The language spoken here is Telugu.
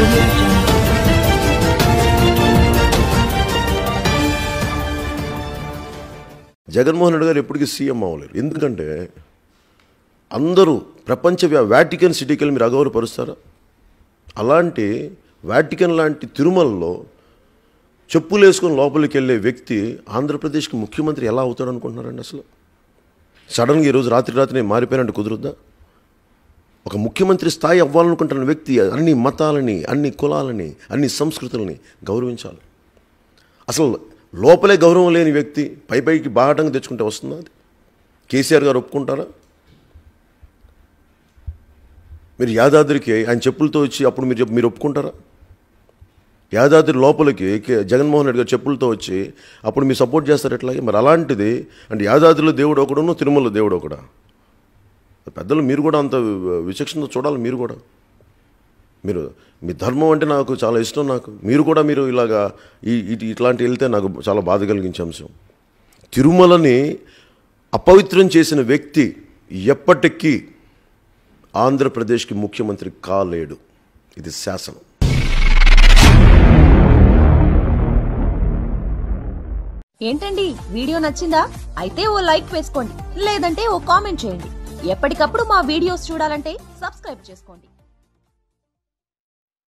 audio jungle. జగన్మోహన్ రెడ్డి గారు ఎప్పటికీ సీఎం అవ్వలేరు ఎందుకంటే అందరూ ప్రపంచ వ్యా- వాటికన్ సిటీకి వెళ్ళి మీరు అగౌరవపరుస్తారా అలాంటి వాటికన్ లాంటి తిరుమలలో చెప్పులు వేసుకొని లోపలికి వెళ్ళే వ్యక్తి ఆంధ్రప్రదేశ్కి ముఖ్యమంత్రి ఎలా అవుతాడు అనుకుంటున్నారండి అసలు సడన్గా ఈరోజు రాత్రి రాత్రి నేను మారిపోయినట్టు కుదురుద్దా ఒక ముఖ్యమంత్రి స్థాయి అవ్వాలనుకుంటున్న వ్యక్తి అన్ని మతాలని అన్ని కులాలని అన్ని సంస్కృతులని గౌరవించాలి అసలు లోపలే గౌరవం లేని వ్యక్తి పై పైకి బాహటంగా తెచ్చుకుంటే వస్తుందా అది కేసీఆర్ గారు ఒప్పుకుంటారా మీరు యాదాద్రికి ఆయన చెప్పులతో వచ్చి అప్పుడు మీరు చెప్పు- మీరు ఒప్పుకుంటారా యాదాద్రి లోపలికి కే- జగన్మోహన్ రెడ్డి గారు చెప్పులతో వచ్చి అప్పుడు మీరు సపోర్ట్ చేస్తారు ఎట్లాగే మరి అలాంటిది అంటే యాదాద్రిలో దేవుడు ఒకడును తిరుమలలో దేవుడు ఒకడా పెద్దలు మీరు కూడా అంత విచక్షణతో చూడాలి మీరు కూడా మీరు మీ ధర్మం అంటే నాకు చాలా ఇష్టం నాకు మీరు కూడా మీరు ఇలాగా ఈ ఇటు ఇట్లాంటి వెళ్తే నాకు చాలా బాధ కలిగించే అంశం తిరుమలని అపవిత్రం చేసిన వ్యక్తి ఎప్పటికీ ఆంధ్రప్రదేశ్కి ముఖ్యమంత్రి కాలేడు ఇది శాసనం ఏంటండి వీడియో నచ్చిందా అయితే ఓ లైక్ వేసుకోండి లేదంటే ఓ కామెంట్ చేయండి ఎప్పటికప్పుడు మా వీడియోస్ చూడాలంటే సబ్స్క్రైబ్ చేసుకోండి